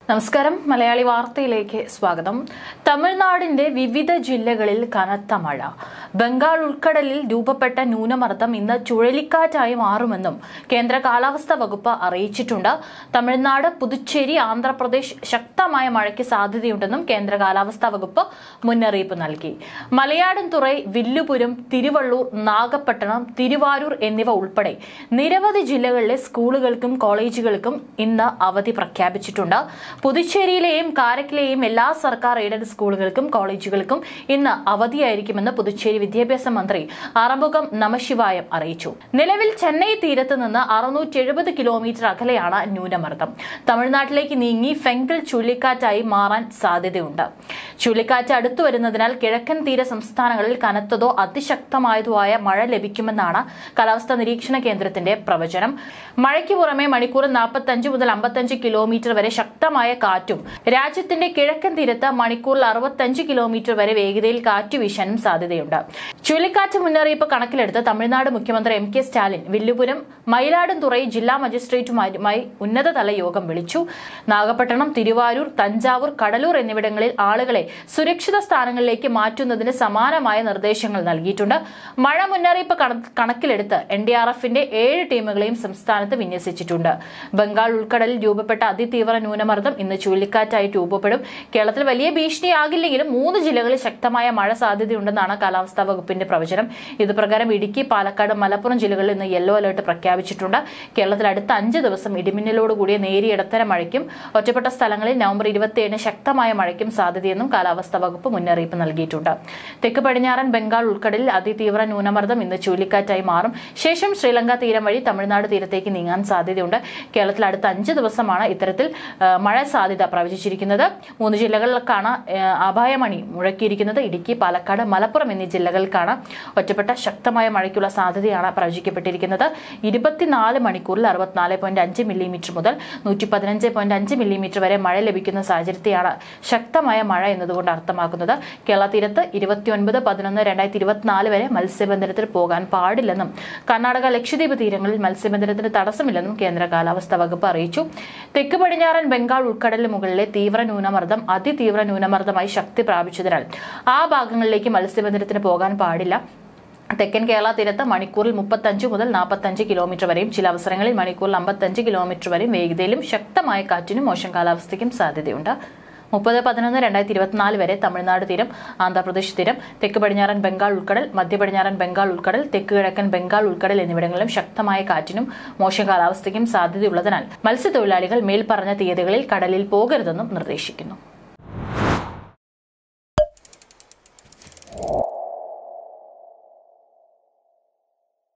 നമസ്കാരം മലയാളി വാർത്തയിലേക്ക് സ്വാഗതം തമിഴ്നാടിന്റെ വിവിധ ജില്ലകളിൽ കനത്ത മഴ ബംഗാൾ ഉൾക്കടലിൽ രൂപപ്പെട്ട ന്യൂനമർദ്ദം ഇന്ന് ചുഴലിക്കാറ്റായി മാറുമെന്നും കേന്ദ്ര കാലാവസ്ഥാ വകുപ്പ് അറിയിച്ചിട്ടുണ്ട് തമിഴ്നാട് പുതുച്ചേരി ആന്ധ്രാപ്രദേശ് ശക്തമായ മഴയ്ക്ക് സാധ്യതയുണ്ടെന്നും കേന്ദ്ര കാലാവസ്ഥാ വകുപ്പ് മുന്നറിയിപ്പ് നൽകി മലയാടുംതുറൈ വില്ലുപുരം തിരുവള്ളൂർ നാഗപട്ടണം തിരുവാരൂർ എന്നിവ ഉൾപ്പെടെ നിരവധി ജില്ലകളിലെ സ്കൂളുകൾക്കും കോളേജുകൾക്കും ഇന്ന് അവധി പ്രഖ്യാപിച്ചിട്ടുണ്ട് പുതുച്ചേരിയിലെയും കാരക്കിലെയും എല്ലാ സർക്കാർ എയ്ഡഡ് സ്കൂളുകൾക്കും കോളേജുകൾക്കും ഇന്ന് അവധിയായിരിക്കുമെന്ന് പുതുച്ചേരി വിദ്യാഭ്യാസ മന്ത്രി അറമുഖം നമശിവായം അറിയിച്ചു നിലവിൽ ചെന്നൈ തീരത്ത് നിന്ന് അറുന്നൂറ്റി എഴുപത് കിലോമീറ്റർ അകലെയാണ് ന്യൂനമർദ്ദം തമിഴ്നാട്ടിലേക്ക് നീങ്ങി ഫെങ്കൽ ചുഴലിക്കാറ്റായി മാറാൻ സാധ്യതയുണ്ട് ചുഴലിക്കാറ്റ് അടുത്തു വരുന്നതിനാൽ കിഴക്കൻ തീര സംസ്ഥാനങ്ങളിൽ കനത്തതോ അതിശക്തമായതോ ആയ മഴ ലഭിക്കുമെന്നാണ് കാലാവസ്ഥാ നിരീക്ഷണ കേന്ദ്രത്തിന്റെ പ്രവചനം മഴയ്ക്ക് പുറമെ മണിക്കൂർ നാൽപ്പത്തഞ്ച് മുതൽ അമ്പത്തഞ്ച് കിലോമീറ്റർ വരെ ശക്തമായ കാറ്റും രാജ്യത്തിന്റെ കിഴക്കൻ തീരത്ത് മണിക്കൂറിൽ അറുപത്തഞ്ച് കിലോമീറ്റർ വരെ വേഗതയിൽ കാറ്റ് വീശാനും സാധ്യതയുണ്ട് ചുഴലിക്കാറ്റ് മുന്നറിയിപ്പ് കണക്കിലെടുത്ത് തമിഴ്നാട് മുഖ്യമന്ത്രി എം കെ സ്റ്റാലിൻ വില്ലുപുരം മയിലാടുംതുറൈ ജില്ലാ മജിസ്ട്രേറ്റുമാരുമായി ഉന്നതതല യോഗം വിളിച്ചു നാഗപട്ടണം തിരുവാരൂർ തഞ്ചാവൂർ കടലൂർ എന്നിവിടങ്ങളിൽ ആളുകളെ സുരക്ഷിത സ്ഥാനങ്ങളിലേക്ക് മാറ്റുന്നതിന് സമാനമായ നിർദ്ദേശങ്ങൾ നൽകിയിട്ടുണ്ട് മഴ മുന്നറിയിപ്പ് കണ- കണക്കിലെടുത്ത് എൻ ഡി ആർ എഫിന്റെ ഏഴ് ടീമുകളെയും സംസ്ഥാനത്ത് വിന്യസിച്ചിട്ടുണ്ട് ബംഗാൾ ഉൾക്കടലിൽ രൂപപ്പെട്ട അതിതീവ്ര ന്യൂനമർദ്ദം ഇന്ന് ചുഴലിക്കാറ്റായി രൂപപ്പെടും കേരളത്തിൽ വലിയ ഭീഷണിയാകില്ലെങ്കിലും മൂന്ന് ജില്ലകളിൽ ശക്തമായ മഴ സാധ്യതയുണ്ടെന്നാണ് കാലാവസ്ഥാ വകുപ്പിന്റെ പ്രവചനം ഇത് പ്രകാരം ഇടുക്കി പാലക്കാട് മലപ്പുറം ജില്ലകളിൽ ഇന്ന് യെല്ലോ അലർട്ട് പ്രഖ്യാപിച്ചിട്ടുണ്ട് കേരളത്തിൽ അടുത്ത അഞ്ച് ദിവസം ഇടിമിന്നലോട് കൂടിയ നേരിയ ഇടത്തരം മഴയ്ക്കും ഒറ്റപ്പെട്ട സ്ഥലങ്ങളിൽ നവംബർ ഇരുപത്തിയേഴിന് ശക്തമായ മഴയ്ക്കും സാധ്യതയെന്നും കാലാവസ്ഥാ വകുപ്പ് മുന്നറിയിപ്പ് നൽകിയിട്ടുണ്ട് തെക്ക് പടിഞ്ഞാറൻ ബംഗാൾ ഉൾക്കടലിൽ അതിതീവ്ര ന്യൂനമർദ്ദം ഇന്ന് ചുഴലിക്കാറ്റായി മാറും ശേഷം ശ്രീലങ്ക തീരം വഴി തമിഴ്നാട് തീരത്തേക്ക് നീങ്ങാൻ സാധ്യതയുണ്ട് കേരളത്തിൽ അടുത്ത അഞ്ച് ദിവസമാണ് ഇത്തരത്തിൽ ആ, മഴ സാധ്യത പ്രവചിച്ചിരിക്കുന്നത് മൂന്ന് ജില്ലകളിലേക്കാണ് ആ, അപായമണി മുഴക്കിയിരിക്കുന്നത് ഇടുക്കി പാലക്കാട് മലപ്പുറം എന്നീ ജില്ലകൾക്കാണ് ഒറ്റപ്പെട്ട ശക്തമായ മഴയ്ക്കുള്ള സാധ്യതയാണ് പ്രവചിക്കപ്പെട്ടിരിക്കുന്നത് ഇരുപത്തിനാല് മണിക്കൂറിൽ അറുപത്തിനാല് പോയിന്റ് അഞ്ച് മില്ലിമീറ്റർ മുതൽ നൂറ്റി പതിനഞ്ച് പോയിന്റ് അഞ്ച് മില്ലിമീറ്റർ വരെ മഴ ലഭിക്കുന്ന സാഹചര്യത്തെയാണ് ശക്തമായ മഴ എന്നതുകൊണ്ട് അർത്ഥമാക്കുന്നത് കേരള തീരത്ത് ഇരുപത്തിയൊൻപത് പതിനൊന്ന് രണ്ടായിരത്തി ഇരുപത്തിനാല് വരെ മത്സ്യബന്ധനത്തിന് പോകാൻ പാടില്ലെന്നും കർണാടക ലക്ഷദ്വീപ് തീരങ്ങളിൽ മത്സ്യബന്ധനത്തിന് തടസ്സമില്ലെന്നും കേന്ദ്ര കാലാവസ്ഥാ വകുപ്പ് അറിയിച്ചു തെക്ക് പടിഞ്ഞാറൻ ബംഗാൾ ഉൾക്കടലിന് മുകളിലെ തീവ്ര ന്യൂനമർദ്ദം അതിതീവ്ര ന്യൂനമർദ്ദമായി ശക്തി പ്രാപിച്ചതിനാൽ ആ ഭാഗങ്ങളിലേക്ക് മത്സ്യബന്ധനത്തിന് പോകാൻ പാടില്ല തെക്കൻ കേരള തീരത്ത് മണിക്കൂറിൽ മുപ്പത്തഞ്ച് മുതൽ നാൽപ്പത്തഞ്ച് കിലോമീറ്റർ വരെയും ചില അവസരങ്ങളിൽ മണിക്കൂറിൽ അമ്പത്തഞ്ച് കിലോമീറ്റർ വരെയും വേഗതയിലും ശക്തമായ കാറ്റിനും മോശം കാലാവസ്ഥയ്ക്കും സാധ്യതയുണ്ട് മുപ്പത് പതിനൊന്ന് രണ്ടായിരത്തി ഇരുപത്തിനാല് വരെ തമിഴ്നാട് തീരം ആന്ധ്രാപ്രദേശ് തീരം തെക്ക് പടിഞ്ഞാറൻ ബംഗാൾ ഉൾക്കടൽ മധ്യ പടിഞ്ഞാറൻ ബംഗാൾ ഉൾക്കടൽ തെക്ക് കിഴക്കൻ ബംഗാൾ ഉൾക്കടൽ എന്നിവിടങ്ങളിലും ശക്തമായ കാറ്റിനും മോശം കാലാവസ്ഥയ്ക്കും സാധ്യതയുള്ളതിനാൽ മത്സ്യത്തൊഴിലാളികൾ മേൽപ്പറഞ്ഞ തീയതികളിൽ കടലിൽ പോകരുതെന്നും നിർദ്ദേശിക്കുന്നു